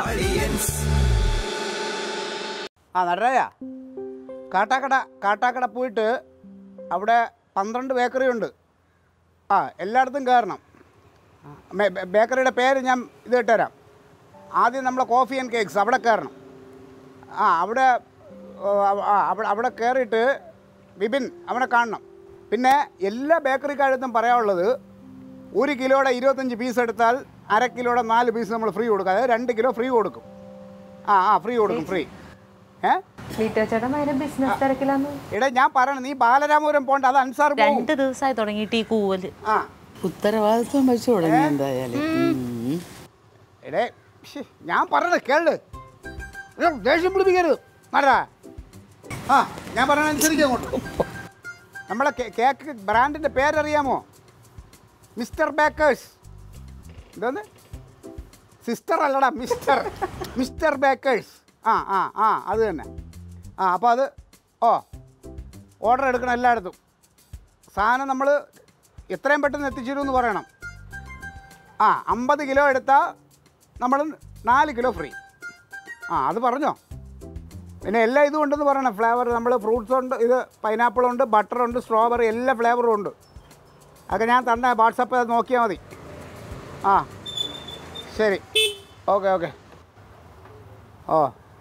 ആ നടരായ കാട്ടാക്കട കാട്ടാക്കട പോയിട്ട് അവിടെ പന്ത്രണ്ട് ബേക്കറി ഉണ്ട് ആ എല്ലായിടത്തും കയറണം ആ, മേ- ബേ- ബേക്കറിയുടെ പേര് ഞാൻ ഇത് ഇട്ടുതരാം ആദ്യം നമ്മളെ കോഫി ആൻഡ് കേക്ക്സ് അവിടെ കയറണം ആ അവിടെ ഓ, അവ- ആ, അവിടെ അവിടെ കയറിയിട്ട് ബിബിൻ അവനെ കാണണം പിന്നെ എല്ലാ ബേക്കറിക്കാരത്തും പറയാനുള്ളത് ഒരു കിലോയുടെ ഇരുപത്തഞ്ച് പീസ് എടുത്താൽ അര കിലോയുടെ നാല് പീസ് നമ്മൾ ഫ്രീ കൊടുക്കും അതായത് രണ്ട് കിലോ ഫ്രീ കൊടുക്കും ആ ആ ഫ്രീ കൊടുക്കും ഫ്രീ ഏ വീട്ടോ ചേട്ടൻ ഭയങ്കര ബിസിനസ് തിരക്കിലാന്ന് എടാ ഞാൻ പറയണം നീ ബാലരാമപുരം പോണ്ട അത് അൻസാർ പോകും രണ്ട് ദിവസമായി തുടങ്ങിയിട്ട് ഈ കൂവല് ആ ഉത്തരവാദിത്വം വെച്ചു തുടങ്ങി എന്തായാലും ഉം. എടേ ശ്ശേ, ഞാൻ പറയണത് കേള് എടാ, ദേഷ്യം പിടിപ്പിക്കരുത് മാറാ ആ ഞാൻ പറയണ അനുസരിച്ച് അങ്ങോട്ട് നമ്മളെ കേ- കേക്ക് ബ്രാൻഡിൻ്റെ പേരറിയാമോ മിസ്റ്റർ ബേക്കേഴ്സ് എന്തോന്ന് സിസ്റ്റർ അല്ലടാ മിസ്റ്റർ മിസ്റ്റർ ബേക്കേഴ്സ് ആ ആ ആ അത് തന്നെ ആ അപ്പോൾ അത് ഓ ഓർഡർ എടുക്കണം എല്ലായിടത്തും സാധനം നമ്മൾ എത്രയും പെട്ടെന്ന് എത്തിച്ചേരുമെന്ന് പറയണം ആ അമ്പത് കിലോ എടുത്താൽ നമ്മൾ നാല് കിലോ ഫ്രീ ആ അത് പറഞ്ഞോ പിന്നെ എല്ലാ ഇതും ഉണ്ടെന്ന് പറയണം ഫ്ലേവർ നമ്മൾ ഫ്രൂട്ട്സ് ഉണ്ട് ഇത് പൈനാപ്പിൾ ഉണ്ട് ബട്ടർ ഉണ്ട് സ്ട്രോബെറി എല്ലാ ഫ്ലേവറും ഉണ്ട് അതൊക്കെ ഞാൻ തന്നെ വാട്സപ്പിൽ നോക്കിയാൽ മതി ആ ശരി ഓക്കെ ഓക്കെ ഓ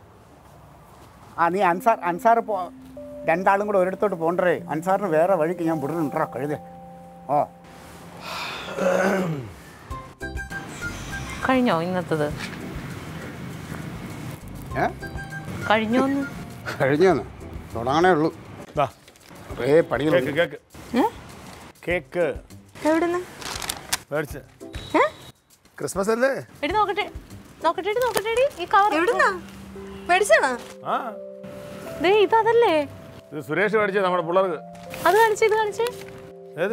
ആ നീ അൻസാർ അൻസാർ പോ രണ്ടാളും കൂടെ ഒരിടത്തോട്ട് പോണ്ടേ അൻസാറിന് വേറെ വഴിക്ക് ഞാൻ വിടുന്നുണ്ടോ കഴുതേ ഓ കഴിഞ്ഞോ ഇന്നത്തത് ഏ കഴിഞ്ഞോന്ന് കഴിഞ്ഞോന്ന് തുടങ്ങണേ ഉള്ളൂ ദാ, കുറേ പണികളുണ്ട് കേക്ക് കേക്ക് കേക്ക് എവിടുന്ന് മേടിച്ച് ക്രിസ്മസ് അല്ലേ എടി നോക്കട്ടെ നോക്കട്ടെ എടി, നോക്കട്ടെ എടി. ഈ കവർ എവിടുന്നാ മേടിച്ചാണോ ആ ദേ ഇതല്ലേ ഇത് സുരേഷ് മേടിച്ചത് നമ്മുടെ പിള്ളേർക്ക് അത് കാണിച്ചേ ഇത് കാണിച്ചേ ഏത്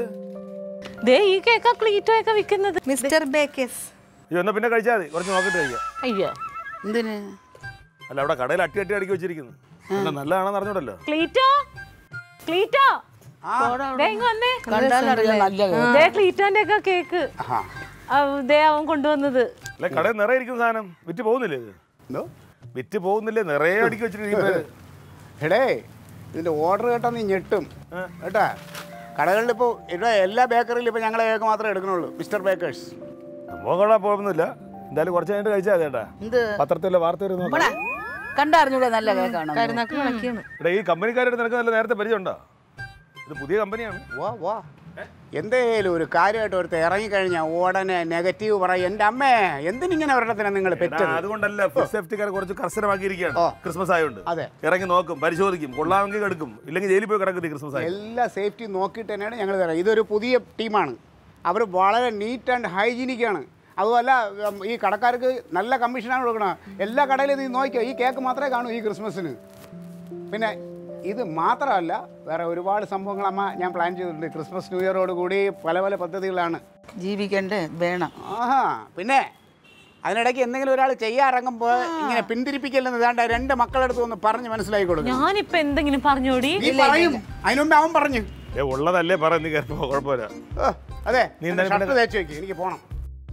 ദേ ഈ കേക്കാ ക്ലീറ്റോ ഒക്കെ വിൽക്കുന്നത് മിസ്റ്റർ ബേക്കേഴ്സ് ഇത് എന്നാ പിന്നെ കഴിച്ചാൽ മതി കുറച്ച് നോക്കിട്ട് കഴിക്കാം അയ്യോ എന്തിന് അല്ല അവിടെ കടയിൽ അട്ടി അട്ടി അടുക്കി വെച്ചിരിക്കുന്നു അല്ല നല്ലതാണെന്ന് അറിഞ്ഞൂടല്ലോ ക്ലീറ്റോ ക്ലീറ്റോ ദേ ഇങ്ങ് വന്നേ കണ്ടാലറിയാം നല്ല കേക്ക്. ദേ ക്ലീറ്റോന്റെ ഒക്കെ കേക്ക് ആ ആ, ദേ അവൻ കൊണ്ടുവന്നത് അല്ല കടയിൽ നിറയെ ഇരിക്കുന്ന സാധനം വിറ്റ് പോകുന്നില്ലേ ഇത് എന്തോ വിറ്റ് പോകുന്നില്ലേ നിറയെ അടുക്കി വെച്ചിരിക്കുന്നത് എടേ ഇതിൻ്റെ ഓർഡർ കേട്ടാൽ നീ ഞെട്ടും കേട്ടാ കടകളിൽ ഇപ്പോൾ ഇവിടെ എല്ലാ ബേക്കറിയിലും ഇപ്പോൾ ഞങ്ങളെ കേക്ക് മാത്രമേ എടുക്കണുള്ളൂ മിസ്റ്റർ ബേക്കേഴ്സ് സംഭവം കൊള്ളാൻ പോകുന്നില്ല എന്തായാലും കുറച്ച് കഴിഞ്ഞിട്ട് കഴിച്ചാൽ മതി ചേട്ടാ എന്ത് പത്രത്തിലെ വാർത്ത വരുന്നു ഇവിടെ കണ്ടറിഞ്ഞൂടെ നല്ല കേക്കാണ് കരുനാക്ക് കണക്കിയാണ് ഇവിടെ ഈ കമ്പനിക്കാരുടെ നിനക്ക് നല്ല നേരത്തെ പരിചയമുണ്ടോ ഇത് പുതിയ കമ്പനിയാണ് വാ വാ എന്തേലും ഒരു കാര്യമായിട്ട് ഒരുത്തർ ഇറങ്ങിക്കഴിഞ്ഞാൽ ഉടനെ നെഗറ്റീവ് പറയും എൻ്റെ അമ്മേ എന്തിനിങ്ങനെ ഒരിടത്തിനാണ് നിങ്ങൾ എടാ, പെറ്റത് അതുകൊണ്ടല്ല ഫുഡ് സേഫ്റ്റിക്കാർ കുറച്ച് കർശനമാക്കിയിരിക്കുകയാണ് ഓ. ക്രിസ്മസ് ആയതുകൊണ്ട് അതെ. ഇറങ്ങി നോക്കും പരിശോധിക്കും കൊള്ളാമെങ്കിൽ എടുക്കും ഇല്ലെങ്കിൽ ജയിലിൽ പോയി കിടക്കും ക്രിസ്മസ് ആയി എല്ലാ സേഫ്റ്റി നോക്കിയിട്ട് തന്നെയാണ് ഞങ്ങൾ തരാം ഇതൊരു പുതിയ ടീമാണ് അവർ വളരെ നീറ്റ് ആൻഡ് ഹൈജീനിക്കാണ് അതുമല്ല ഉം, ഈ കടക്കാർക്ക് നല്ല കമ്മീഷനാണ് കൊടുക്കണം എല്ലാ കടയിലും നീ നോക്കിയോ ഈ കേക്ക് മാത്രമേ കാണൂ ഈ ക്രിസ്മസിന് പിന്നെ ഇത് മാത്രമല്ല വേറെ ഒരുപാട് സംഭവങ്ങൾ അമ്മ ഞാൻ പ്ലാൻ ചെയ്തിട്ടുണ്ട് ക്രിസ്മസ് ന്യൂ ഇയറോട് കൂടി പല പല പദ്ധതികളാണ് ജീവിക്കണ്ടേ വേണം ആഹാ പിന്നെ അതിനിടയ്ക്ക് എന്തെങ്കിലും ഒരാൾ ചെയ്യാറിറങ്ങുമ്പോൾ ഇങ്ങനെ പിന്തിരിപ്പിക്കല്ലെന്ന് വേണ്ട രണ്ട് മക്കളെടുത്ത് ഒന്ന് പറഞ്ഞ് മനസ്സിലാക്കി കൊടുക്കും ഞാനിപ്പോ എന്തെങ്കിലും പറഞ്ഞോടി നീ പറയും അതിനു മുമ്പ് അവൻ പറഞ്ഞു ഏ ഉള്ളതല്ലേ പറ നീ കയറിപ്പോ കുഴപ്പമില്ല ഓ, അതെ നീ എന്തായാലും ഷർട്ട് പിന്നെ- തേച്ച് വെക്ക് എനിക്ക് പോണം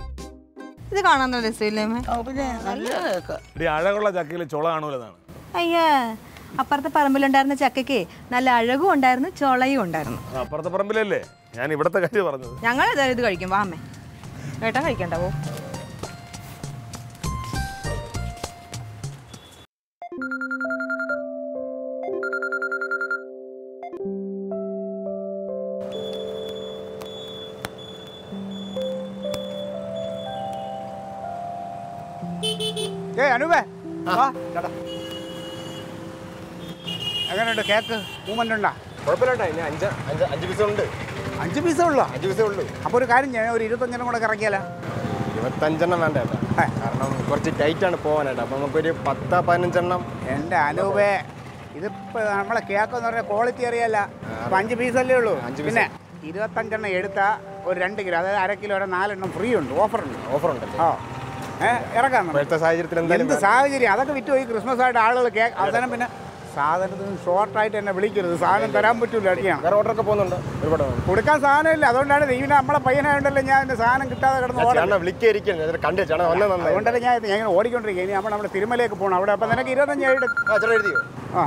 ഇത് കാണാൻ നല്ല രസമില്ലേ അമ്മേ? ആ, പിന്നെ നല്ല കേക്ക് ഇടി അഴകുള്ള ചക്കയിൽ ചുള കാണൂലെന്നാണ് അയ്യേ അപ്പുറത്തെ പറമ്പിലുണ്ടായിരുന്ന ചക്കയ്ക്ക് നല്ല അഴകും ഉണ്ടായിരുന്നു ചൊളയും ഉണ്ടായിരുന്നു ആ, അപ്പുറത്തെ പറമ്പിലല്ലേ ഞാൻ ഇവിടത്തെ കാര്യം പറഞ്ഞത് ഞങ്ങൾ ഇത് കഴിക്കും വാ അമ്മേ ഏട്ടാ കഴിക്കണ്ടാവോ ഏ അനൂപേ വാ ചേട്ടാ എങ്ങനെയുണ്ട് കേക്ക് മൂവ്മെന്റ് ഉണ്ടാ കുഴപ്പമില്ല ഇനി അഞ്ച് അഞ്ച് അഞ്ച് പീസ് ഉണ്ട് അഞ്ച് പീസേ ഉള്ളോ അഞ്ച് പീസേ ഉള്ളൂ അപ്പോൾ ഒരു കാര്യം ഞാൻ ഒരു ഇരുപത്തഞ്ചെണ്ണം കൂടെ ഇറക്കിയാലോ ഇരുപത്തഞ്ചെണ്ണം വേണ്ട ചേട്ടാ ഏ. കാരണം കുറച്ച് ടൈറ്റ് ആണ് പോകാനായിട്ട് അപ്പം നമുക്കൊരു പത്ത് പതിനഞ്ചെണ്ണം എൻ്റെ അനൂപേ ഇതിപ്പോൾ നമ്മളെ കേക്ക് എന്ന് പറഞ്ഞാൽ ക്വാളിറ്റി അറിയാല്ല അപ്പം അഞ്ച് പീസല്ലേ ഉള്ളൂ അഞ്ച് piece. പിന്നെ ഇരുപത്തഞ്ചെണ്ണം എടുത്താൽ ഒരു രണ്ട് കിലോ അതായത് അര കിലോയുടെ നാലെണ്ണം ഫ്രീ ഉണ്ട് ഓഫർ ഉണ്ട് ഓഫർ ഉണ്ടല്ലോ ഓ ഏ ഇറക്കാം നമുക്ക്. ഇപ്പോഴത്തെ സാഹചര്യത്തിൽ എന്തായാലും എന്ത് സാഹചര്യം അതൊക്കെ വിറ്റ് പോയി ക്രിസ്മസ് ആയിട്ട് ആളുകൾ കേക്ക് അവസാനം പിന്നെ സാധനത്തിന് ഷോർട്ടായിട്ട് എന്നെ വിളിക്കരുത് സാധനം തരാൻ പറ്റൂല അടിയാണ് വേറെ ഓർഡറൊക്കെ പോകുന്നുണ്ട് ഒരുപാട് കൊടുക്കാൻ സാധനമില്ല അതുകൊണ്ടാണ് നീ പിന്നെ നമ്മളെ പയ്യനായോണ്ടല്ലേ ഞാൻ എൻ്റെ സാധനം കിട്ടാതെ കിടന്ന് ഓടുന്നത് ചേട്ടനെ വിളിക്കായിരിക്കും ഞാൻ കണ്ടു ചേട്ടൻ വന്നത് നന്നായി അതുകൊണ്ടല്ലേ ഞാൻ ഞാൻ ഇങ്ങനെ ഓടിക്കൊണ്ടിരിക്കുക ഇനി നമ്മൾ നമ്മുടെ തിരുമലയൊക്കെ പോകണം അവിടെ അപ്പം നിനക്ക് ഇരുപത്തഞ്ചായിട്ട് ആ ചേട്ടൻ എഴുതിയോ ആ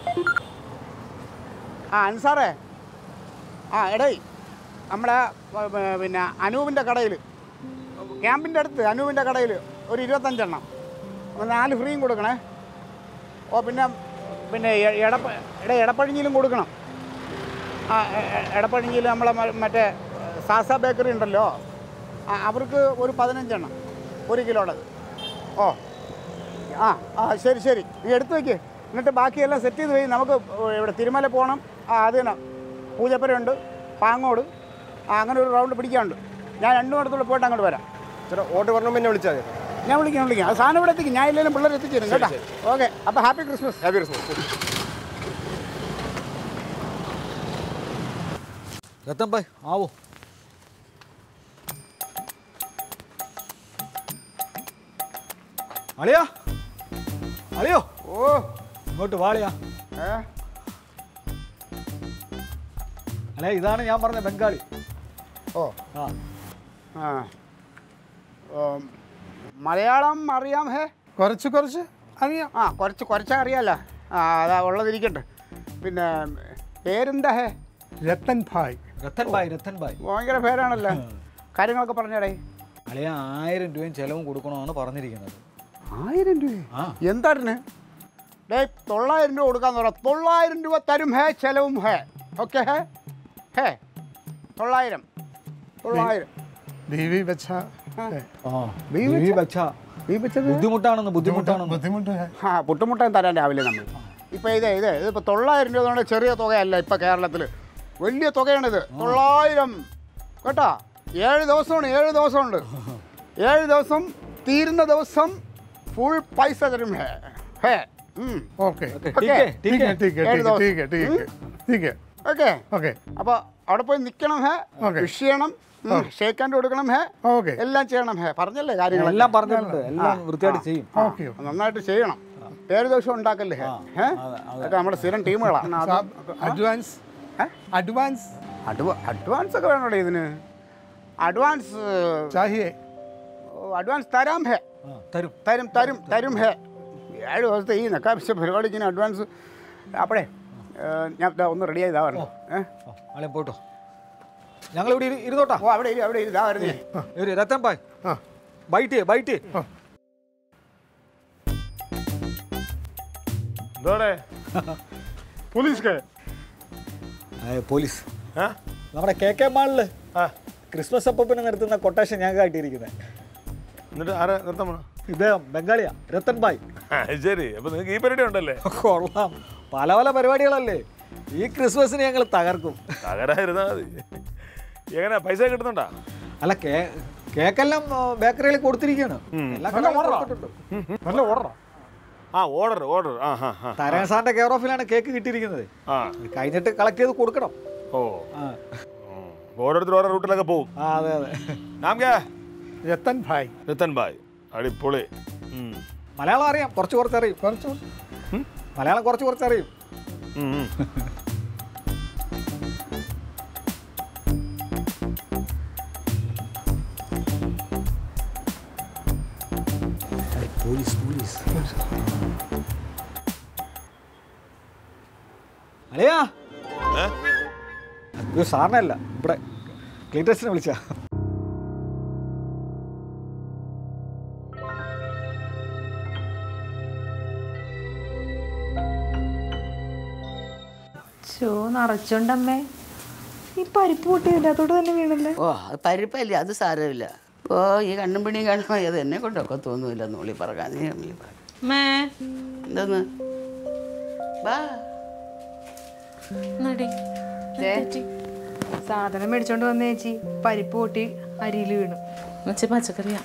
ആ അൻസാറേ ആ എടേ നമ്മുടെ പ- പ- പിന്നെ അനൂപിൻ്റെ കടയിൽ ക്യാമ്പിൻ്റെ അടുത്ത് അനൂപിൻ്റെ കടയിൽ ഒരു ഇരുപത്തഞ്ചെണ്ണം അപ്പോൾ നാല് ഫ്രീയും കൊടുക്കണേ ഓ പിന്നെ പിന്നെ എ- എടപ്പ എടേ എടപ്പഴിഞ്ഞിലും കൊടുക്കണം ആ എ- എ- എടപ്പഴിഞ്ഞിൽ നമ്മളെ മ- മറ്റേ സാസ ബേക്കറി ഉണ്ടല്ലോ ആ, അവർക്ക് ഒരു പതിനഞ്ചെണ്ണം ഒരു കിലോയുടേത് ഓ ആ ആ ശരി ശരി നീ എടുത്തു വയ്ക്ക് എന്നിട്ട് ബാക്കിയെല്ലാം സെറ്റ് ചെയ്ത് പോയി നമുക്ക് ഇവിടെ തിരുമല പോകണം ആ അത് തന്നെ പൂജപ്പുരയുണ്ട് പാങ്ങോട് ആ അങ്ങനെ ഒരു റൗണ്ട് പിടിക്കാനുണ്ട് ഞാൻ രണ്ടും അടുത്തുള്ള പോയിട്ട് അങ്ങോട്ട് വരാം ചേട്ടാ ഓർഡർ പറഞ്ഞപ്പോൾ എന്നെ വിളിച്ചാൽ മതി ഞാൻ വിളിക്കാം വിളിക്കാം അത് സാധനം ഇവിടെ എത്തിക്കും ഞാൻ ഇല്ലെങ്കിലും പിള്ളേർ എത്തിച്ചു തരും കേട്ടോ ഓക്കെ അപ്പോൾ happy Christmas happy Christmas Ratan भाई आओ അളിയാ അളിയോ ഓ ഇങ്ങോട്ട് വാളിയാ ഏ അല്ലേ ഇതാണ് ഞാൻ പറഞ്ഞ ബംഗാളി ഓ ആ ആ ഉം, മലയാളം അറിയാം ഹേ കുറച്ച് കുറച്ച് അറിയാം ആ കുറച്ച് കുറച്ചാ അറിയാലോ ആ അതാ ഉള്ളതിരിക്കട്ടെ പിന്നെ പേരെന്താ ഹേ രത്തൻ ഭായ് രത്തൻ ഭായ് രത്തൻ ഭായ് ഭയങ്കര പേരാണല്ലോ കാര്യങ്ങളൊക്കെ പറഞ്ഞേടേ അളിയ ആയിരം രൂപയും ചെലവും കൊടുക്കണമെന്നാണ് പറഞ്ഞിരിക്കുന്നത് ആയിരം രൂപ ആ എന്തായിരുന്നു ഡേ തൊള്ളായിരം രൂപ കൊടുക്കാന്ന് പറ തൊള്ളായിരം രൂപ തരും ഹേ ചെലവും ഹേ ഓക്കെ ഹേ ഹേ തൊള്ളായിരം തൊള്ളായിരം ബീവി വെച്ച ഹേ. ആ ബീവി ബീവി ബച്ചാ. നീ വെച്ചത് ബുദ്ധിമുട്ടാണെന്ന് ബുദ്ധിമുട്ടാണെന്ന് ബുദ്ധിമുട്ട് ഹേ. ആ പുട്ടുമുട്ടയും തരാൻ രാവിലെ നമ്മൾ ഇപ്പം ഇതേ ഇതേ ഇതിപ്പോൾ തൊള്ളായിരം രൂപ കൊണ്ട് ചെറിയ തുകയല്ല ഇപ്പം കേരളത്തിൽ വലിയ തുകയാണിത് തൊള്ളായിരം കേട്ടോ ഏഴ് ദിവസമാണ് ഏഴ് ദിവസമുണ്ട് ഏഴ് ദിവസം തീരുന്ന ദിവസം ഫുൾ പൈസ തരും ഹേ ഹേ ഉം. Okay okay, okay. ടീക്കേ, ठीक ടീക്കേ. है ठीक है ഏഴ് ठीक है ദിവസം. ठीक है ठीक है ठीक है ഓക്കെ ഓക്കെ അപ്പോൾ അവിടെ പോയി നിൽക്കണം ഹേ ഓക്കേ. വിഷ് ചെയ്യണം ഷേക്ക് ഹാൻഡ് കൊടുക്കണം ഹേ ഓക്കെ എല്ലാം ചെയ്യണം ഹേ പറഞ്ഞല്ലേ കാര്യങ്ങൾ എല്ലാം പറഞ്ഞിട്ടുണ്ട് എല്ലാം വൃത്തിയായിട്ട് ചെയ്യും ഓക്കെ നന്നായിട്ട് ചെയ്യണം പേര് ദോഷം ഉണ്ടാക്കല്ലേ ഹേ ഏ? അതൊക്കെ നമ്മുടെ സ്ഥിരം ടീമുകളാണ് അഡ്വാൻസ് ഏ? അഡ്വാൻസ് അഡ്വാ അഡ്വാൻസ് ഒക്കെ വേണോടെ ഇതിന് അഡ്വാൻസ് ചാഹിയേ അഡ്വാൻസ് തരാം ഹേ ആ, തരും തരും തരും തരും ഹേ ഏഴ് ദിവസത്തെ ഈ നക്കാപ്പിച്ച പരിപാടിക്ക് അഡ്വാൻസ് അപ്പോഴേ ഏ, ഞാൻ ദാ ഒന്ന് റെഡി ആയതാ പറഞ്ഞു ഏ ആ, അളിയൻ പോട്ടോ ഞങ്ങൾ ഇവിടെ ഇരു- ഇരുന്നോട്ടാ ഓ അവിടെ ഇരി അവിടെ ഇരി ഇതാ വരുന്നേ ഒരു രത്തൻ ഭായ് ആ ബൈറ്റ് ബൈറ്റ് എന്തോടെ പോലീസ് പോലീസ് ആ നമ്മുടെ കെ കെ മാളില് ആ ക്രിസ്മസ് അപ്പൂപ്പിന് നിർത്തുന്ന കൊട്ടേഷൻ ഞാൻ കാട്ടിയിരിക്കുന്നത് എന്നിട്ട് ആരാ നിർത്താൻ പോണോ ഇദ്ദേഹം ബംഗാളിയാ രത്തൻ ഭായ് ആ ശരി അപ്പൊ നിങ്ങൾക്ക് ഈ പരിപാടി ഉണ്ടല്ലേ കൊള്ളാം പല പല പരിപാടികളല്ലേ ഈ ക്രിസ്മസിന് ഞങ്ങൾ തകർക്കും തകരായിരുന്നാ മതി എങ്ങനെ പൈസ കിട്ടുന്നുണ്ടാ അല്ല കേ കേക്കെല്ലാം ബേക്കറിയിൽ കൊടുത്തിരിക്കുകയാണ് എല്ലാ കടകളിലും കൊടുത്തിട്ടുണ്ട്. നല്ല ഓർഡറാ ആ ഓർഡർ ഓർഡർ ആ ഹാ ഹാ തരേൻ സാറിന്റെ കെയർ ഓഫിലാണ് കേക്ക് കിട്ടിയിരിക്കുന്നത് ആ ഇത് കഴിഞ്ഞിട്ട് കളക്ട് ചെയ്ത് കൊടുക്കണം ഓ ആ ഉം. ഓരോരുത്തർ ഓരോ റൂട്ടിലൊക്കെ പോവും ആ, അതെ അതെ നാം കേ രത്തൻ ഭായ് രത്തൻ ഭായ് അടിപൊളി ഉം. മലയാളം അറിയാം കുറച്ച് കുറച്ച് അറിയും കുറച്ച് മലയാളം കുറച്ച് കുറച്ച് അറിയും ഉം, ഉം. പോലീസ് പോലീസ് അല്ലയാ ഏ? ഇത് സാറിനല്ല ഇവിടെ ക്ലീറ്റസിനെ വിളിച്ച ചോ നിറച്ചോണ്ടമ്മേ ഈ പരിപ്പ് പൊട്ടിയതിൻ്റെ അതോട് തന്നെ വീണല്ലേ ഓ അത് പരിപ്പല്ലേ അത് സാരമില്ല ഓ ഈ കണ്ണും പിടിയും കാണുമ്പോൾ അത് എന്നെ കൊണ്ടൊക്കെ തോന്നൂല നൂളി പറക്കാൻ നീ നൂളി പറ മേ എന്തോന്ന് ബാ നടി സാധനം മേടിച്ചോണ്ട് വന്ന ചേച്ചി പരിപ്പ് പൊട്ടി അരിയിൽ വീണു വെച്ച് പച്ചക്കറിയാ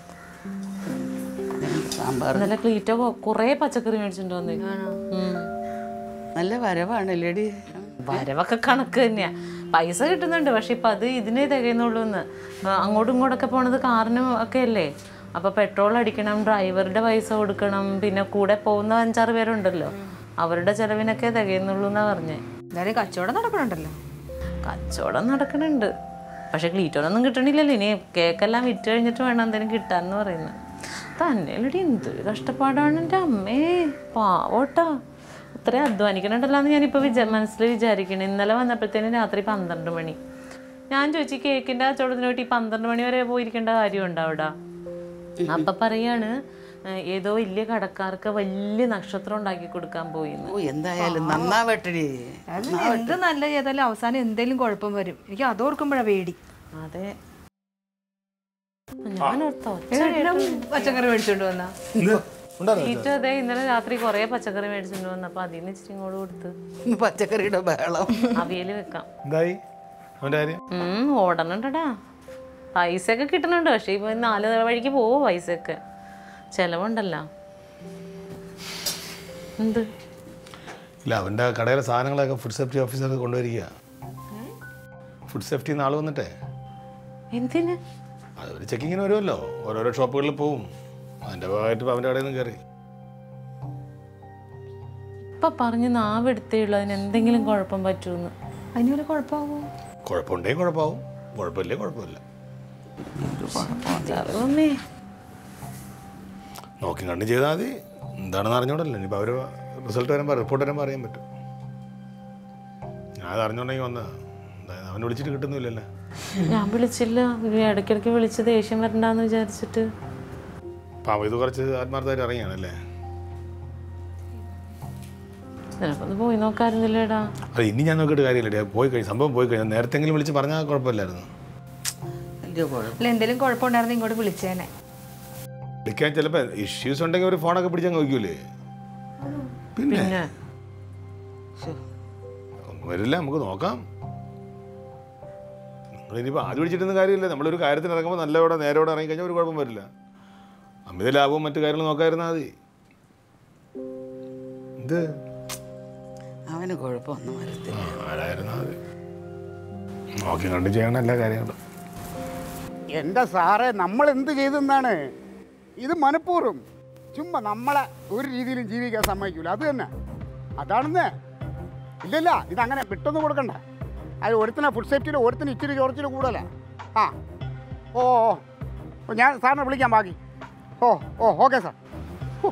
സാമ്പാർ ഇന്നലെ ക്ലീറ്റോ കുറേ പച്ചക്കറി മേടിച്ചിട്ട് വന്നേ ഉം. നല്ല വരവാണല്ലേടി വരവൊക്കെ കണക്ക് തന്നെയാ പൈസ കിട്ടുന്നുണ്ട് പക്ഷെ ഇപ്പം അത് ഇതിനേ തികയുന്നുള്ളൂ എന്ന് അങ്ങോട്ടും ഇങ്ങോട്ടൊക്കെ പോണത് കാറിനും ഒക്കെ അല്ലേ അപ്പോൾ പെട്രോൾ അടിക്കണം ഡ്രൈവറുടെ പൈസ കൊടുക്കണം പിന്നെ കൂടെ പോകുന്ന അഞ്ചാറ് പേരുണ്ടല്ലോ അവരുടെ ചെലവിനൊക്കെ തികയുന്നുള്ളൂ എന്നാ പറഞ്ഞേ എന്തായാലും കച്ചവടം നടക്കണുണ്ടല്ലോ കച്ചവടം നടക്കണുണ്ട് പക്ഷെ ക്ലീറ്റോനൊന്നും കിട്ടണില്ലല്ലോ ഇനി കേക്കെല്ലാം വിറ്റ് കഴിഞ്ഞിട്ട് വേണം എന്തെങ്കിലും കിട്ടാന്ന് പറയുന്നത് തന്നെയല്ലടി എന്തൊരു കഷ്ടപ്പാടാണ് എൻ്റെ അമ്മേ പാവോട്ടാ ഇത്രയും അധ്വാനിക്കണുണ്ടല്ലോ എന്ന് ഞാനിപ്പോൾ വിചാ മനസ്സിൽ വിചാരിക്കണം ഇന്നലെ വന്നപ്പോഴത്തേനും രാത്രി പന്ത്രണ്ട് മണി ഞാൻ ചോദിച്ചു കേക്കിൻ്റെ കച്ചവടത്തിന് വേണ്ടി ഈ പന്ത്രണ്ട് മണി വരെ പോയിരിക്കേണ്ട കാര്യമുണ്ടോ അവിടെ അപ്പം പറയാണ് ഏഹ്, ഏതോ വലിയ കടക്കാർക്ക് വലിയ നക്ഷത്രം ഉണ്ടാക്കി കൊടുക്കാൻ പോയിന്ന് ഓ എന്തായാലും നന്നാവട്ടെടി അത് എന്ത് നല്ല ചെയ്താലും അവസാനം എന്തെങ്കിലും കുഴപ്പം വരും എനിക്ക് അതോർക്കുമ്പോഴാണ് പേടി അതെ ഞാൻ ഓർത്ത ഏട്ടനും പച്ചക്കറി മേടിച്ചോണ്ട് വന്നാ ഈറ്റ അതെ ഇന്നലെ രാത്രി കുറേ പച്ചക്കറി മേടിച്ചിട്ട് വന്നപ്പോ അതിൽ നിന്ന് ഇച്ചിരി ഇങ്ങോട്ട് കൊടുത്ത് പച്ചക്കറിയുടെ ബഹളം അവിയല് വെക്കാം എന്തായി അവൻ്റെ കാര്യം ഉം ഓടണുണ്ടടാ പൈസ ഒക്കെ കിട്ടണുണ്ട് പക്ഷെ ഇപ്പൊ നാല് വഴിക്ക് പോവോ പൈസ ഒക്കെ ചെലവുണ്ടല്ലോ എന്ത് ഇല്ല അവൻ്റെ കടയിലെ സാധനങ്ങളൊക്കെ ഫുഡ് സേഫ്റ്റി ഓഫീസർ കൊണ്ടുവരിക ഫുഡ് സേഫ്റ്റി നാൾ വന്നിട്ടേ എന്തിന് അത് ഒരു ചെക്കിങ്ങിന് വരുമല്ലോ ഓരോരോ ഷോപ്പുകളിൽ പോവും അതിൻ്റെ ഭാഗമായിട്ട് ഇപ്പം അവൻ്റെ കടയിൽ നിന്ന് കയറി ഇപ്പൊ പറഞ്ഞ് നാവെടുത്തേ ഉള്ളൂ അതിന് എന്തെങ്കിലും കുഴപ്പം പറ്റൂന്ന് അതിനൊരു കുഴപ്പമാവോ കുഴപ്പമുണ്ടെങ്കിൽ കുഴപ്പമാവും കുഴപ്പമില്ലേ കുഴപ്പമില്ല അമ്മേ നോക്കി കണ്ടു ചെയ്താൽ മതി എന്താണെന്ന് അറിഞ്ഞോണ്ടല്ലോ ഇനിയിപ്പോൾ അവർ റിസൾട്ട് വരുമ്പോൾ റിപ്പോർട്ട് വരുമ്പോൾ അറിയാൻ പറ്റും ഞാൻ അത് അറിഞ്ഞോണ്ടെങ്കിൽ വന്നതാ എന്തായാലും അവനെ വിളിച്ചിട്ട് കിട്ടുന്നില്ലല്ലോ ഞാൻ വിളിച്ചില്ല ഇത് ഇടയ്ക്കിടയ്ക്ക് വിളിച്ച് ദേഷ്യം വരണ്ടാന്ന് വിചാരിച്ചിട്ട് പാവം ഇത് കുറച്ച് ആത്മാർത്ഥമായിട്ട് ഇറങ്ങിയാണല്ലേ നിനക്കൊന്ന് പോയി നോക്കാറുന്നില്ലേടാ അത് ഇനി ഞാൻ നോക്കിയിട്ട് കാര്യമില്ല പോയി കഴിഞ്ഞു സംഭവം പോയി കഴിഞ്ഞു നേരത്തെങ്കിലും വിളിച്ച് പറഞ്ഞാൽ കുഴപ്പമില്ലായിരുന്നു വലിയ കുഴപ്പം അല്ല എന്തെങ്കിലും കുഴപ്പമുണ്ടായിരുന്നു ഇങ്ങോട്ട് വിളിച്ചേനെ വിളിക്കാൻ ചിലപ്പോൾ ഇഷ്യൂസ് ഉണ്ടെങ്കിൽ ഒരു ഫോണൊക്കെ പിടിച്ചാൽ നോക്കൂലേ പിന്നെ പിന്നെ ഒന്നും വരില്ല നമുക്ക് നോക്കാം നിങ്ങൾ ഇനിയിപ്പോൾ ആദ്യം വിളിച്ചിട്ടൊന്നും കാര്യമില്ല നമ്മളൊരു കാര്യത്തിന് ഇറങ്ങുമ്പോൾ നല്ലവിടെ നേരോടെ ഇറങ്ങി കഴിഞ്ഞാൽ ഒരു കുഴപ്പം വരില്ല അമിത ലാഭവും മറ്റു കാര്യങ്ങളും നോക്കാതിരുന്നാൽ മതി എന്ത് അവന് കുഴപ്പമൊന്നും വരത്തില്ല ആരായിരുന്നാൽ മതി നോക്കി കണ്ട് ചെയ്യണം എല്ലാ കാര്യങ്ങളും എൻ്റെ സാറേ നമ്മൾ എന്ത് ചെയ്തെന്നാണ് ഇത് മനഃപൂർവ്വം ചുമ്മാ നമ്മളെ ഒരു രീതിയിലും ജീവിക്കാൻ സമ്മതിക്കൂല അത് തന്നെ അതാണെന്ന് ഇല്ലല്ല ഇതങ്ങനെ വിട്ടൊന്നും കൊടുക്കണ്ട അത് ഒരുത്തിനെ ഫുഡ് സേഫ്റ്റിയിൽ ഒരുത്തിന് ഇച്ചിരി ചോർച്ചിൽ കൂടുതല ആ ഓ ഓ ഓ, ഞാൻ സാറിനെ വിളിക്കാം ബാക്കി ഓ ഓ ഓക്കെ സാർ ഹോ,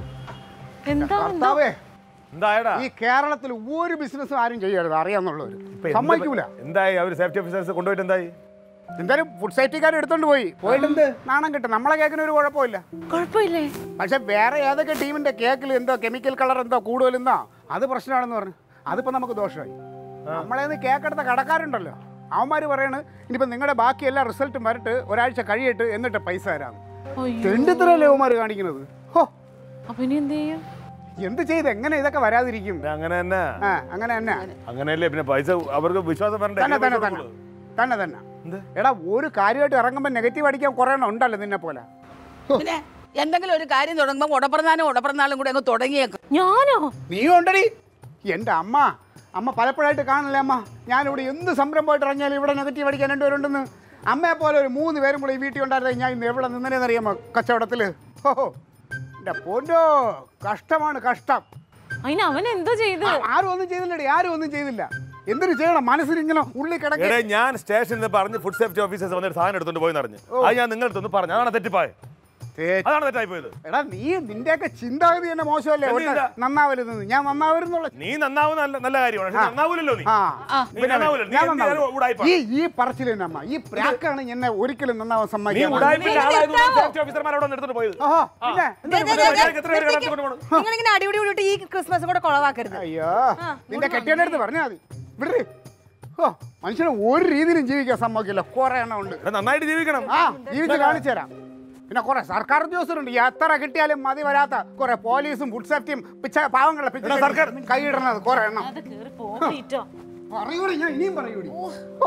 എന്താ കർത്താവേ എന്തായടാ ഈ കേരളത്തിൽ ഒരു ബിസിനസ്സും ആരും ചെയ്യരുത് അറിയാന്നുള്ളവർ സമ്മതിക്കൂല എന്തായി അവർ സേഫ്റ്റി ഓഫീസേഴ്സ് കൊണ്ടുപോയിട്ട് എന്തായി എന്തായാലും ഫുഡ് സേഫ്റ്റിക്കാർ എടുത്തോണ്ട് പോയി പോയിട്ടുണ്ട് നാണം കിട്ടും നമ്മളെ കേക്കിന് ഒരു കുഴപ്പമില്ല കുഴപ്പമില്ലേ പക്ഷെ വേറെ ഏതൊക്കെ ടീമിന്റെ കേക്കിൽ എന്തോ കെമിക്കൽ കളർ എന്തോ കൂടുതലെന്നോ അത് പ്രശ്നമാണെന്ന് പറഞ്ഞു അതിപ്പോ നമുക്ക് ദോഷമായി നമ്മളേന്ന് കേക്കെടുത്ത കടക്കാരുണ്ടല്ലോ അവന്മാർ പറയണ് ഇനിയിപ്പോ നിങ്ങളുടെ ബാക്കി എല്ലാ റിസൾട്ടും വരട്ട് ഒരാഴ്ച കഴിയിട്ട് എന്നിട്ട് പൈസ തരാന്ന് അയ്യോ തെണ്ടിത്തരല്ലേ അവന്മാർ കാണിക്കുന്നത് ഹോ അപ്പൊ ഇനി എന്ത് ചെയ്യും എന്ത് ചെയ്ത് എങ്ങനെ ഇതൊക്കെ വരാതിരിക്കും പിന്നെ അങ്ങനെ തന്നെ ആ അങ്ങനെ തന്നെ അങ്ങനെയല്ലേ പിന്നെ പൈസ അവർക്ക് വിശ്വാസം വരണ്ടേ തന്നെ എങ്ങനെ തന്നെ പൈസ തന്നെ കൊടുക്കുള്ളൂ? തന്നെ തന്നെ എന്ത്? എടാ ഒരു കാര്യമായിട്ട് ഇറങ്ങുമ്പോൾ നെഗറ്റീവ് അടിക്കാൻ കുറേ എണ്ണം ഉണ്ടല്ലോ നിന്നെ പോലെ പിന്നെ എന്തെങ്കിലും ഒരു കാര്യം തുടങ്ങുമ്പോൾ ഉടപ്പിറന്നാലും ഉടപ്പിറന്നാലും കൂടെ അങ്ങ് തുടങ്ങിയേക്കും ഞാനോ നീ ഉണ്ടടി എൻ്റെ അമ്മ അമ്മ പലപ്പോഴായിട്ട് കാണില്ലേ അമ്മ ഞാനിവിടെ എന്ത് സംരംഭമായിട്ട് ഇറങ്ങിയാലും ഇവിടെ നെഗറ്റീവ് അടിക്കാൻ രണ്ടുപേരുണ്ടെന്ന് അമ്മയെ പോലെ ഒരു മൂന്ന് പേരും കൂടെ ഈ വീട്ടിൽ ഉണ്ടായിരുന്നെങ്കിൽ ഞാൻ ഇന്ന് എവിടെ നിന്നേന്ന് അറിയാമോ കച്ചവടത്തിൽ ഓ എൻ്റെ പൊന്നോ കഷ്ടമാണ് കഷ്ടം അതിന് അവൻ എന്തോ ചെയ്ത് ആ- ആരും ഒന്നും ചെയ്തില്ലടി ആരും ഒന്നും ചെയ്തില്ല എന്തിനു ചെയ്യണം മനസ്സിലിങ്ങനെ ഉള്ളി കിടക്കുക എടേ ഞാൻ സ്റ്റേഷനിൽ പറഞ്ഞ് ഫുഡ് സേഫ്റ്റി ഓഫീസേഴ്സ് വന്നിട്ട് സാധനം എടുത്തോണ്ട് പോയി അറിഞ്ഞു അത് ഞാൻ നിങ്ങൾ അടുത്തൊന്ന് പറഞ്ഞു അതാണ് തെറ്റിപ്പോയത് അതാണ് തെറ്റായി പോയത് എടാ നീ നിന്റെയൊക്കെ ചിന്താഗതി തന്നെ മോശമല്ലേ എന്തില്ല? ഒട്ട് നന്നാവരുതെന്ന് ഞാൻ നന്നാവരുന്നുള്ള നീ നന്നാവുന്ന നല്ല നല്ല കാര്യമാണ് പക്ഷെ നന്നാവൂലല്ലോ നീ ആ നീ നന്നാവൂല നീ ഞാൻ എന്ത് നന്നാവും. ചെയ്യാനും ഉടായിപ്പാ. ഈ ഈ പറച്ചില് തന്നെ അമ്മ ഈ പ്രാക്കാണ് എന്നെ ഒരിക്കലും നന്നാവാൻ നീ സമ്മതിക്കാൻ ഉടായ്പിന്റെ ആളായതുകൊണ്ട് സേഫ്റ്റി ഓഫീസർമാരോട് വന്ന് എടുത്തോണ്ട് പോയത് ഓഹോ പിന്നെ ദേ, ദേ, ദേ, ദേ, എത്ര പേര് കടത്തി കൊണ്ടുപോകണം? നിങ്ങളിങ്ങനെ അടിപിടി കൂടിയിട്ട് ഈ ക്രിസ്മസ് കൂടെ കുളവാക്കരുത് അയ്യോ നിന്റെ കെട്ടിയുടെ അടുത്ത് പറഞ്ഞാൽ മതി വിടറി ഓ മനുഷ്യനെ ഒരു രീതിയിലും ജീവിക്കാൻ സമ്മതിക്കില്ല കുറെ എണ്ണം ഉണ്ട് എടാ, നന്നായിട്ട് ജീവിക്കണം ആ ജീവിച്ച് കാണിച്ചു തരാം പിന്നെ കുറെ സർക്കാർ ഉദ്യോഗസ്ഥരുണ്ട് എത്ര കിട്ടിയാലും മതി വരാത്ത കുറെ പോലീസും ഫുഡ് സേഫ്റ്റിയും പിച്ച പാവങ്ങളെ പിച്ച സർക്കാർ കൈയിടണത് കുറെ എണ്ണം അത് കേറി പോയിട്ടോ പറയൂടി ഞാൻ ഇനിയും പറയൂടി ഓ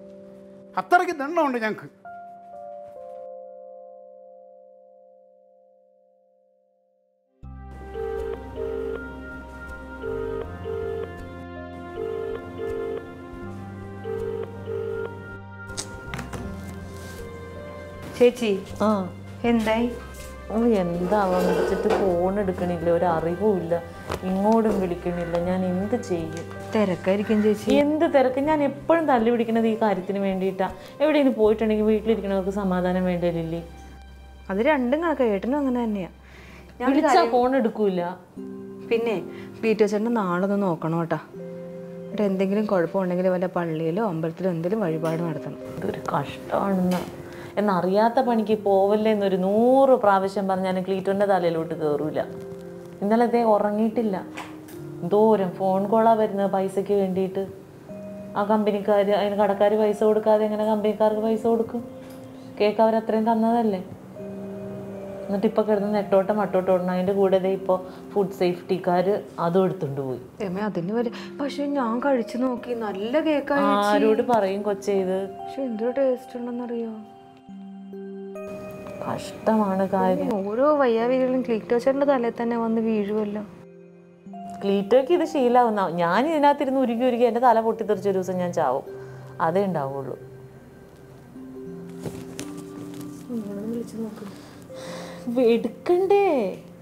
അത്രയ്ക്ക് ദണ്ണമുണ്ട് ഞങ്ങക്ക് ചേച്ചി ആ എന്തായി ഓ എന്താവാൻ വിളിച്ചിട്ട് ഫോൺ എടുക്കണില്ല ഒരു അറിവും ഇല്ല ഇങ്ങോട്ടും വിളിക്കണില്ല ഞാൻ എന്ത് ചെയ്യും തിരക്കായിരിക്കും ചേച്ചി എന്ത് തിരക്ക് ഞാൻ എപ്പോഴും തല്ലി പിടിക്കണത് ഈ കാര്യത്തിന് വേണ്ടിയിട്ടാ എവിടെയെങ്കിലും പോയിട്ടുണ്ടെങ്കിൽ വീട്ടിലിരിക്കണവർക്ക് സമാധാനം വേണ്ടതില്ലേ അത് രണ്ടും കണക്കാ ഏട്ടനും അങ്ങനെ തന്നെയാ ഞാൻ ഒരു വിളിച്ചാ ഫോൺ എടുക്കൂല പിന്നെ പീറ്റർ ചേട്ടന് നാളെ ഒന്ന് നോക്കണം കേട്ടാ എന്നിട്ട് എന്തെങ്കിലും കുഴപ്പമുണ്ടെങ്കിൽ വല്ല പള്ളിയിലോ അമ്പലത്തിലോ എന്തെങ്കിലും വഴിപാട് നടത്തണം ഇതൊരു കഷ്ടമാണെന്ന് എന്നറിയാത്ത പണിക്ക് പോവല്ലേ എന്നൊരു നൂറ് പ്രാവശ്യം പറഞ്ഞാലും ക്ലീറ്റോൻ്റെ തലയിലോട്ട് കയറൂല ഇന്നലെ ഇതേ ഉറങ്ങിയിട്ടില്ല ദൂരം ഫോൺ കോളാ വരുന്നത് പൈസയ്ക്ക് വേണ്ടിയിട്ട് ആ കമ്പനിക്കാർ അതിന് കടക്കാർ പൈസ കൊടുക്കാതെ എങ്ങനെ കമ്പനിക്കാർക്ക് പൈസ കൊടുക്കും കേക്ക് അവർ അത്രയും തന്നതല്ലേ എന്നിട്ട് ഇപ്പോൾ കിടന്ന് നെട്ടോട്ടം മട്ടോട്ടം ഓടണം അതിൻ്റെ കൂടെ ദേ ഇപ്പോൾ ഫുഡ് സേഫ്റ്റിക്കാർ അതും എടുത്തുകൊണ്ട് പോയി ഏമേ അതിന് വരെ പക്ഷെ ഞാൻ കഴിച്ചു നോക്കി നല്ല കേക്കായി ആരോട് പറയും കൊച്ചെയ്ത് പക്ഷെ എന്തൊരു ടേസ്റ്റ് ഉണ്ടെന്നറിയോ കഷ്ടമാണ് കാര്യം ഓരോ വയ്യാവികളും ക്ലിക്ടോ ചേട്ടൻ്റെ തലയിൽ തന്നെ വന്ന് വീഴുമല്ലോ ക്ലീറ്റോയ്ക്ക് ഇത് ശീലാവുന്ന ഞാൻ ഇതിനകത്തിരുന്ന് ഉരുകി ഉരുകി എൻ്റെ തല പൊട്ടിത്തെറിച്ച ഒരു ദിവസം ഞാൻ ചാവും അതേ ഉണ്ടാവുള്ളൂ എടുക്കണ്ടേ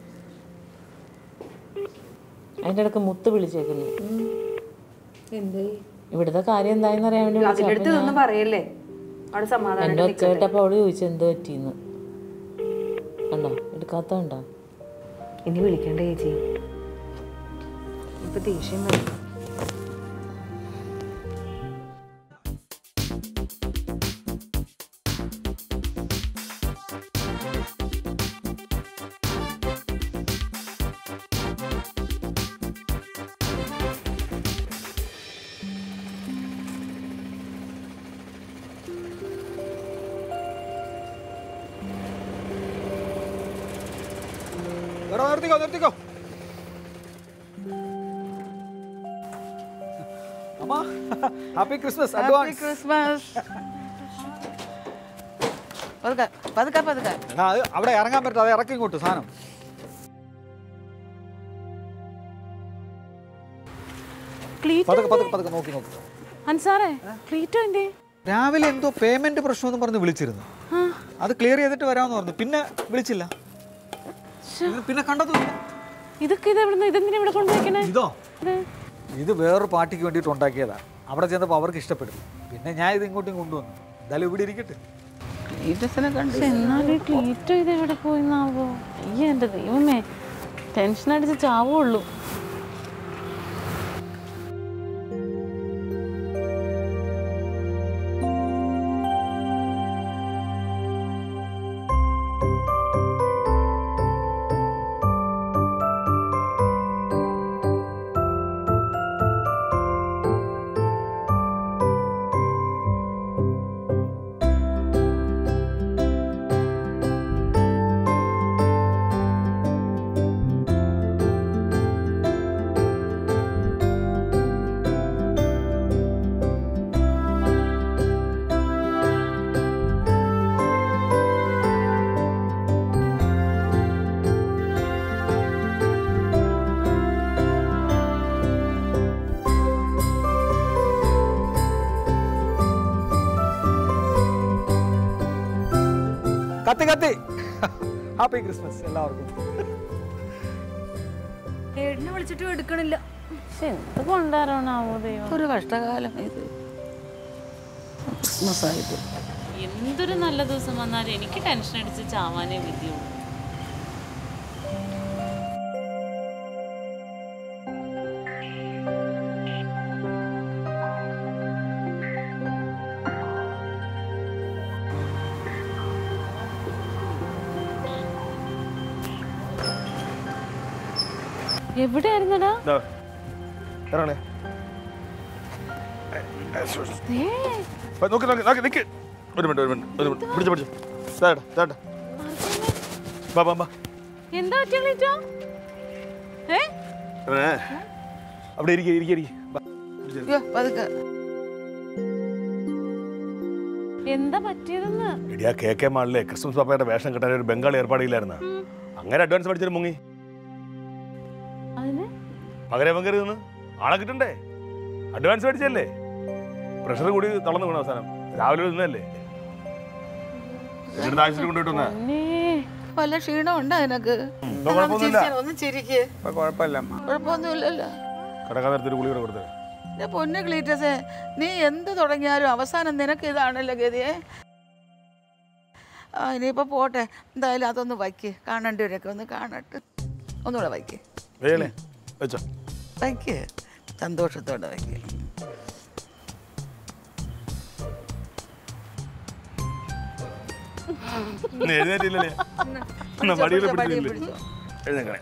അതിൻ്റെ ഇടക്ക് മുത്ത് വിളിച്ചേക്കുന്നു എന്തേ ഇവിടുത്തെ കാര്യം എന്തായെന്ന് അറിയാൻ വേണ്ടി വിളിച്ചതാ. അടുത്ത് ഒന്നും പറയല്ലേ അവിടെ സമാധാനം എൻ്റെ ഒച്ച കേട്ടപ്പോൾ അവള് ചോദിച്ചു എന്ത് പറ്റിയെന്ന് കണ്ടോ എടുക്കാത്ത കണ്ടോ ഇനി വിളിക്കണ്ട ചേച്ചി ഇപ്പൊ ദേഷ്യം വരും എടാ നിർത്തിക്കോ നിർത്തിക്കോ അമ്മ ഹാപ്പി ക്രിസ്മസ് അഡ്വാൻസ് ക്രിസ്മസ് പതുക്കെ പതുക്കെ പതുക്കെ എടാ അത് അവിടെ ഇറങ്ങാൻ പറ്റാതെ ഇറക്കി ഇങ്ങോട്ട് സാധനം പതുക്കെ പതുക്കെ പതുക്കെ നോക്കി നോക്കി അൻസാറേ ക്ലീറ്റോ എന്തേ രാവിലെ എന്തോ പേയ്മെന്റ് പ്രശ്നമെന്ന് പറഞ്ഞ് വിളിച്ചിരുന്നു അത് ക്ലിയർ ചെയ്തിട്ട് വരാമെന്ന് പറഞ്ഞു പിന്നെ വിളിച്ചില്ല പിന്നെ- പിന്നെ കണ്ടതുമില്ല ഇതൊക്കെ ഇത് എവിടുന്ന് ഇതെന്തിനാ ഇവിടെ കൊണ്ടുവയ്ക്കണേ ഇതോ ഇത് വേറൊരു പാർട്ടിക്ക് വേണ്ടിയിട്ട് ഉണ്ടാക്കിയതാ അവിടെ ചെന്നപ്പോൾ അവർക്ക് ഇഷ്ടപ്പെട്ടു പിന്നെ ഞാൻ ഇത് ഇങ്ങോട്ടും കൊണ്ടുവന്നു എന്തായാലും ഇവിടെ ഇരിക്കട്ടെ ക്ലീറ്റസിനെ കണ്ടു എന്നാലും ക്ലീറ്റോ ഇത് എവിടെ പോയിന്നാവോ അയ്യ എൻ്റെ ദൈവമേ ടെൻഷൻ അടിച്ച് ചാവുള്ളൂ കത്തി കത്തി ഹാപ്പി ക്രിസ്മസ് എല്ലാവർക്കും ഏട്ടനെ വിളിച്ചിട്ടും എടുക്കണില്ല പക്ഷെ എന്ത് കൊണ്ടുവരണാവോ ദൈവം ഒരു കഷ്ടകാലം ഇത് ക്രിസ്മസ് ആയിട്ട് എന്തൊരു നല്ല ദിവസം വന്നാലും എനിക്ക് ടെൻഷൻ അടിച്ച് ചാവാനേ വിധിയുള്ളൂ എവിടെയായിരുന്നടാ ഇതാ, ഇറങ്ങണേ ആ, നോക്ക് നോക്ക് നോക്ക് നിക്ക് ഒരു മിനിറ്റ് ഒരു മിനിറ്റ് ഒരു മിനിറ്റ് പിടിച്ചു പിടിച്ചു ഇതാട്ടെ ഇതാട്ടെ ബാ ബാ ബാ എന്താ പറ്റിയ ക്ലീറ്റോ ഏ ഇവനെ, അവിടെ ഇരിക്കുക ഇരിക്കുക ഇരിക്കുക അയ്യോ, പതുക്കെ എന്താ പറ്റിയതെന്ന് എടിയാ കെ കെ മാളിലെ ക്രിസ്മസ് പാപ്പയുടെ വേഷം കിട്ടാൻ ഒരു ബംഗാളി ഏർപ്പാടിയില്ലായിരുന്ന അങ്ങനെ അഡ്വാൻസ് പഠിച്ചിട്ട് മുങ്ങി അതിന് പകരം പങ്കരു നിന്ന് ആളെ കിട്ടണ്ടേ അഡ്വാൻസ് മേടിച്ചല്ലേ പ്രഷർ കൂടി തളർന്നു വീണ അവസാനം രാവിലെ നിന്നല്ലേ എന്നിട്ട് ആശുപത്രി കൊണ്ടുപോയിട്ട് വന്നേ പൊന്നേ വല്ല ക്ഷീണം ഉണ്ടോ നിനക്ക് ഇപ്പൊ കുഴപ്പമൊന്നുമില്ല. ഒന്ന് ചിരിക്ക് ഇപ്പൊ കുഴപ്പമില്ല അമ്മ കുഴപ്പമൊന്നുമില്ലല്ലോ കിടക്കാതിരത്തൊരു ഗുളിക കൊടുത്തേ എൻ്റെ പൊന്ന് ക്ലീറ്റസേ നീ എന്ത് തുടങ്ങിയാലും അവസാനം നിനക്ക് ഇതാണല്ലോ ഗതിയെ ആ ഇനിയിപ്പോൾ പോട്ടെ എന്തായാലും അതൊന്ന് വയ്ക്ക് കാണേണ്ടവരൊക്കെ ഒന്ന് കാണട്ടെ ഒന്നുകൂടെ വയ്ക്ക് വേലേ വെച്ചോ വയ്ക്ക് സന്തോഷത്തോടെ വയ്ക്ക് ഇന്ന് എഴുന്നേറ്റില്ലല്ലേ എന്നാ മടിയിൽ പിടിച്ചില്ലേ പിടിച്ചോ. എഴുന്നേക്കണേ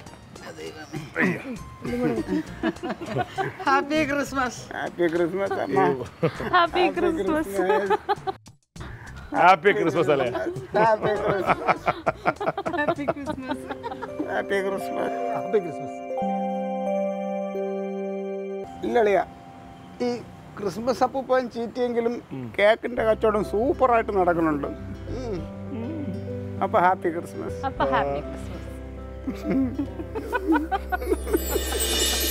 ഹാപ്പി ക്രിസ്മസ് ഹാപ്പി ക്രിസ്മസ് അമ്മ ഹാപ്പി ക്രിസ്മസ് ഹാപ്പി ക്രിസ്മസ് അല്ലേ happy Christmas happy Christmas happy Christmas ഇല്ലളിയ ഈ ക്രിസ്മസ് അപ്പൂപ്പൻ ചീറ്റിയെങ്കിലും കേക്കിന്റെ കച്ചവടം സൂപ്പറായിട്ട് നടക്കുന്നുണ്ട് ഉം. അപ്പൊ ഹാപ്പി ക്രിസ്മസ് അപ്പൊ ഹാപ്പി ക്രിസ്മസ്